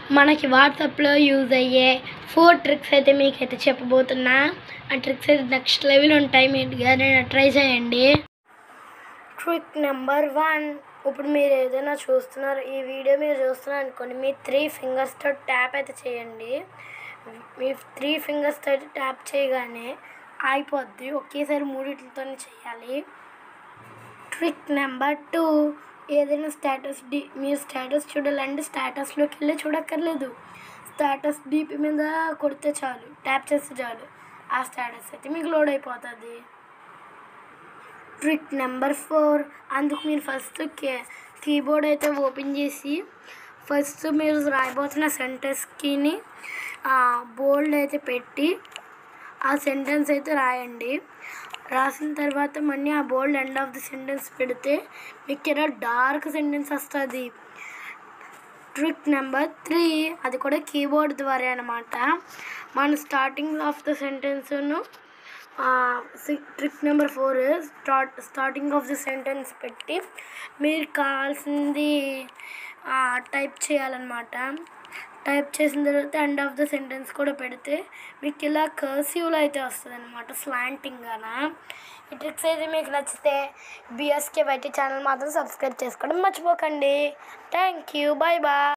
మనకి వాట్సాప్లో యూజ్ అయ్యే ఫోర్ ట్రిక్స్ అయితే మీకైతే చెప్పబోతున్నా ఆ ట్రిక్స్ అయితే నెక్స్ట్ లెవెల్ ఉంటాయి మీరు నేను ట్రై చేయండి ట్రిక్ నెంబర్ వన్ ఇప్పుడు మీరు ఏదైనా చూస్తున్నారు ఈ వీడియో మీరు చూస్తున్నారు అనుకోండి మీ త్రీ ఫింగర్స్తో ట్యాప్ అయితే చేయండి మీ త్రీ ఫింగర్స్తో అయితే ట్యాప్ చేయగానే అయిపోద్ది ఒకేసారి మూడిట్లతో చేయాలి ట్రిక్ నెంబర్ టూ ఏదైనా స్టేటస్ డి మీరు స్టేటస్ చూడాలంటే స్టేటస్లోకి వెళ్ళి చూడక్కర్లేదు స్టేటస్ డిపి మీద కొడితే చాలు ట్యాప్ చేస్తే చాలు ఆ స్టేటస్ అయితే మీకు లోడ్ అయిపోతుంది ట్రిక్ నెంబర్ ఫోర్ అందుకు మీరు ఫస్ట్ కే కీబోర్డ్ అయితే ఓపెన్ చేసి ఫస్ట్ మీరు రాయబోతున్న సెంటెన్స్కిని బోల్డ్ అయితే పెట్టి ఆ సెంటెన్స్ అయితే రాయండి రాసిన తర్వాత మళ్ళీ ఆ bold end of the sentence పెడితే మీకు ఇలా డార్క్ సెంటెన్స్ వస్తుంది ట్రిక్ నెంబర్ త్రీ అది కూడా కీబోర్డ్ ద్వారా అనమాట మన స్టార్టింగ్ ఆఫ్ ద సెంటెన్స్ను trick number four start starting of the sentence పెట్టి మీరు కావాల్సింది టైప్ చేయాలన్నమాట టైప్ చేసిన తర్వాత ఎండ్ ఆఫ్ ద సెంటెన్స్ కూడా పెడితే మీకు ఇలా కర్సివ్లో అయితే వస్తుంది అనమాట స్లాంటింగ్ అనా ఈ ట్రిక్స్ అయితే మీకు నచ్చితే బిఎస్కే బయట ఛానల్ మాత్రం సబ్స్క్రైబ్ చేసుకోవడం మర్చిపోకండి థ్యాంక్ యూ బాయ్ బాయ్